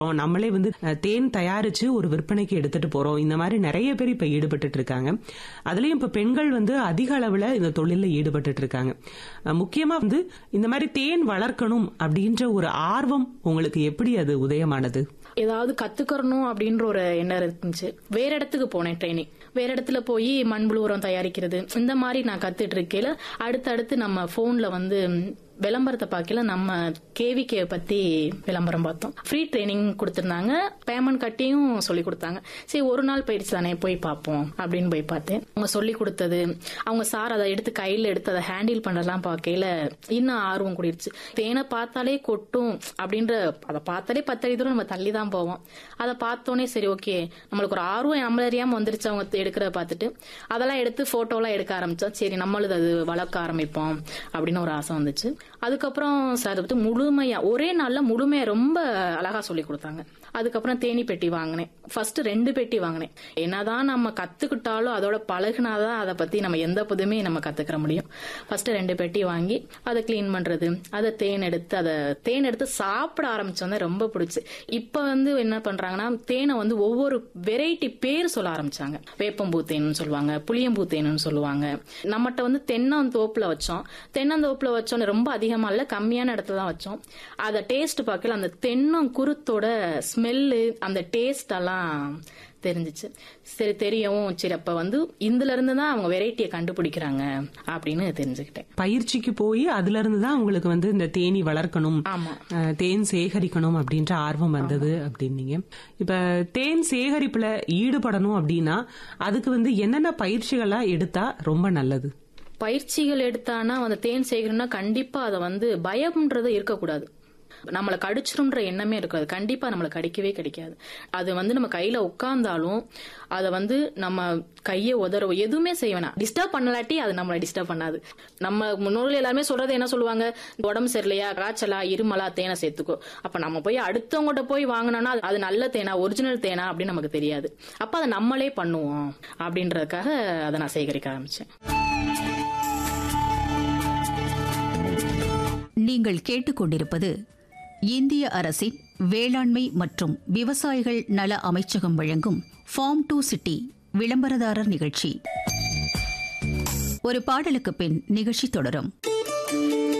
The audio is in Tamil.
நம்மளே வந்து அஹ், தேன் தயாரிச்சு ஒரு விற்பனைக்கு எடுத்துட்டு போறோம் இந்த மாதிரி நிறைய பேர் இப்ப ஈடுபட்டு இருக்காங்க அதுலயும் இப்ப பெண்கள் வந்து அதிக அளவுல இந்த தொழில ஈடுபட்டு இருக்காங்க அஹ், முக்கியமா வந்து இந்த மாதிரி தேன் வளர்க்கணும் அப்படின்ற ஒரு ஆர்வம் உங்களுக்கு எப்படி அது உதயமானது ஏதாவது கத்துக்கறணும் அப்படின்ற ஒரு எண்ணம் இருந்துச்சு வேற இடத்துக்கு போனேன் ட்ரைனிங் வேற இடத்துல போய் மண்புழு உரம் தயாரிக்கிறது இந்த மாதிரி நான் கத்துட்டு இருக்கையில அடுத்தடுத்து நம்ம போன்ல வந்து விளம்பரத்தை பார்க்கல நம்ம கேவிகே பத்தி விளம்பரம் பார்த்தோம் ஃப்ரீ ட்ரைனிங் கொடுத்திருந்தாங்க பேமெண்ட் கட்டியும் சொல்லி கொடுத்தாங்க சரி ஒரு நாள் பயிற்சி தானே போய் பார்ப்போம் அப்படின்னு போய் பார்த்தேன் அவங்க சொல்லி கொடுத்தது அவங்க சார் அதை எடுத்து கையில எடுத்து அதை ஹேண்டில் பண்றதெல்லாம் பார்க்கையில இன்னும் ஆர்வம் கூடிருச்சு தேனை பார்த்தாலே கொட்டும் அப்படின்ற அதை பார்த்தாலே பத்தடி தூரம் நம்ம தள்ளி தான் போவோம் அதை பார்த்தோன்னே சரி ஓகே நம்மளுக்கு ஒரு ஆர்வம் நம்மள அறியாம வந்துருச்சு அவங்க எடுக்கிறத பார்த்துட்டு அதெல்லாம் எடுத்து போட்டோலாம் எடுக்க ஆரம்பிச்சோம் சரி நம்மளும் அது வளர்க்க ஆரம்பிப்போம் அப்படின்னு ஒரு ஆசை வந்துச்சு அதுக்கப்புறம் சார் வந்து முழுமையா ஒரே நாள்ல முழுமையா ரொம்ப அழகா சொல்லி கொடுத்தாங்க அதுக்கப்புறம் தேனி பெட்டி வாங்கினேன் ஃபர்ஸ்ட் ரெண்டு பெட்டி வாங்கினேன் என்னதான் நம்ம கத்துக்கிட்டாலும் அதோட பழகுனாதான் அதை பத்தி நம்ம எந்த புதுமே நம்ம கத்துக்கிற முடியும் ஃபர்ஸ்ட் ரெண்டு பெட்டி வாங்கி அதை க்ளீன் பண்றது அதை தேன் எடுத்து அதை தேன் எடுத்து சாப்பிட ஆரம்பிச்சோன்னே ரொம்ப பிடிச்சு இப்ப வந்து என்ன பண்றாங்கன்னா தேனை வந்து ஒவ்வொரு வெரைட்டி பேர் சொல்ல ஆரம்பிச்சாங்க வேப்பம்பூ தேன்னு சொல்லுவாங்க புளியம்பூ தேனுன்னு சொல்லுவாங்க நம்மகிட்ட வந்து தென்னந்தோப்புல வச்சோம் தென்னந்தோப்புல வச்சோன்னு ரொம்ப அதிகமா இல்ல கம்மியான இடத்துல தான் வச்சோம் அதை டேஸ்ட் பார்க்கல அந்த தென்னம் குருத்தோட ஸ்மெல்லு அந்த டேஸ்ட் எல்லாம் தெரிஞ்சிச்சு சரி தெரியவும் சரி அப்ப வந்து இதுல இருந்து தான் அவங்க வெரைட்டியை கண்டுபிடிக்கிறாங்க அப்படின்னு தெரிஞ்சுக்கிட்டேன் பயிற்சிக்கு போய் அதுல இருந்து தான் உங்களுக்கு வந்து இந்த தேனி வளர்க்கணும் ஆமா அஹ், தேன் சேகரிக்கணும் அப்படின்ற ஆர்வம் வந்தது அப்படின்னீங்க இப்ப தேன் சேகரிப்புல ஈடுபடணும் அப்படின்னா அதுக்கு வந்து என்னென்ன பயிற்சிகளா எடுத்தா ரொம்ப நல்லது பயிற்சிகள் எடுத்தானா அந்த தேன் சேகரம்னா கண்டிப்பா அதை வந்து பயம்ன்றது இருக்கக்கூடாது நம்மளை கடிச்சிரும்ன்ற எண்ணமே இருக்காது கண்டிப்பா நம்மளை கடிக்கவே கிடைக்காது அது வந்து நம்ம கையில உட்கார்ந்தாலும் அதை வந்து நம்ம கையை உதறவோ எதுவுமே செய்ய வேணாம் டிஸ்டர்ப் பண்ணலாட்டி அது நம்மளை டிஸ்டர்ப் பண்ணாது நம்ம முன்னோர்கள் எல்லாருமே சொல்றது என்ன சொல்லுவாங்க உடம்பு சரியில்லையா காய்ச்சலா இருமலா தேனை சேர்த்துக்கோ அப்ப நம்ம போய் அடுத்தவங்ககிட்ட போய் வாங்கினோம்னா அது- அது நல்ல தேனா ஒரிஜினல் தேனா அப்படின்னு நமக்கு தெரியாது அப்ப அதை நம்மளே பண்ணுவோம் அப்படின்றதுக்காக அதை நான் சேகரிக்க ஆரம்பிச்சேன் நீங்கள் கேட்டுக்கொண்டிருப்பது இந்திய அரசின் வேளாண்மை மற்றும் விவசாயிகள் நல அமைச்சகம் வழங்கும் ஃபார்ம் டு சிட்டி விளம்பரதாரர் நிகழ்ச்சி ஒரு பாடலுக்கு பின் நிகழ்ச்சி தொடரும்